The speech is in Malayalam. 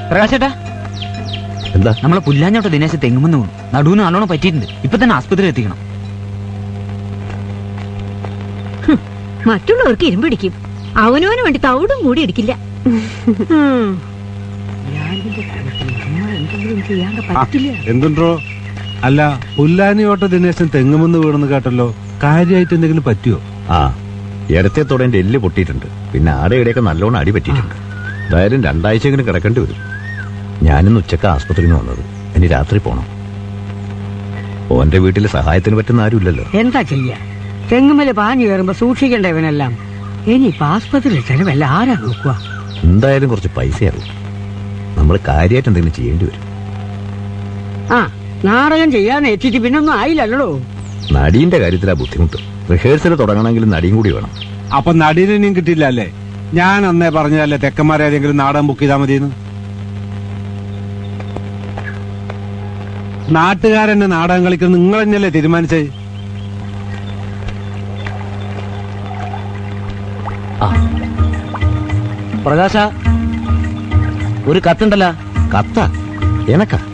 പ്രകാശേട്ടാ എന്താ നമ്മളെ പുല്ലാഞ്ഞോട്ട് ദിനേശ് തെങ്ങുമെന്ന് വീണു നടുവിന് നല്ലോണം പറ്റിയിട്ടുണ്ട് ഇപ്പൊ തന്നെ ആസ്പത്രി എത്തിക്കണം മറ്റുള്ളവർക്ക് ഇരുമ്പിടിക്കും അവനവന് വേണ്ടി തവിടും കൂടി അടിക്കില്ല ഉം. എന്തുണ്ടോ അല്ല പുല്ലാനിയോട്ട ദിനേശൻ തെങ്ങുമെന്ന് വീണെന്ന് കേട്ടല്ലോ കാര്യമായിട്ട് എന്തെങ്കിലും പറ്റിയോ ആ ഇടത്തെ തൊടേന്റെ എല്ല് പൊട്ടിയിട്ടുണ്ട് പിന്നെ ആടെ ഇവിടെയൊക്കെ നല്ലോണം അടി പറ്റിയിട്ടുണ്ട് എന്തായാലും രണ്ടാഴ്ചയെങ്കിലും കിടക്കേണ്ടി വരും ഞാനിന്ന് ഉച്ചക്ക് ആസ്പത്രിയിൽ നിന്ന് വന്നത് ഇനി രാത്രി പോണം ഓന്റെ വീട്ടിൽ സഹായത്തിന് പറ്റുന്ന ആരുമില്ലല്ലോ എന്താ ചെയ്യാ തെങ്ങുമല പാഞ്ഞു കയറുമ്പോ സൂക്ഷിക്കേണ്ട ഇവനെല്ലാം ഇനി ആസ്പത്രിയിൽ ചെലവല്ല ആരാ നോക്കുക എന്തായാലും കുറച്ച് പൈസയാകും നമ്മൾ കാര്യമായിട്ട് എന്തെങ്കിലും ചെയ്യേണ്ടി വരും ആ നാടകം ചെയ്യാൻ എത്തിയിട്ട് പിന്നൊന്നും ആയില്ലല്ലോ നടീന്റെ കാര്യത്തിലാ ബുദ്ധിമുട്ട് റിഹേഴ്സൽ തുടങ്ങണമെങ്കിൽ നടിയും കൂടി വേണം അപ്പൊ നടീനെയും കിട്ടില്ല അല്ലേ ഞാൻ അന്നേ പറഞ്ഞതല്ലേ തെക്കന്മാരേതെങ്കിലും നാടകം ബുക്ക് ചെയ്താൽ മതിയെന്ന് നാട്ടുകാരെന്നെ നാടകം കളിക്കുന്നത് നിങ്ങൾ തന്നെയല്ലേ തീരുമാനിച്ചത് പ്രകാശ ഒരു കത്തുണ്ടല്ലോ കത്ത എനക്കാ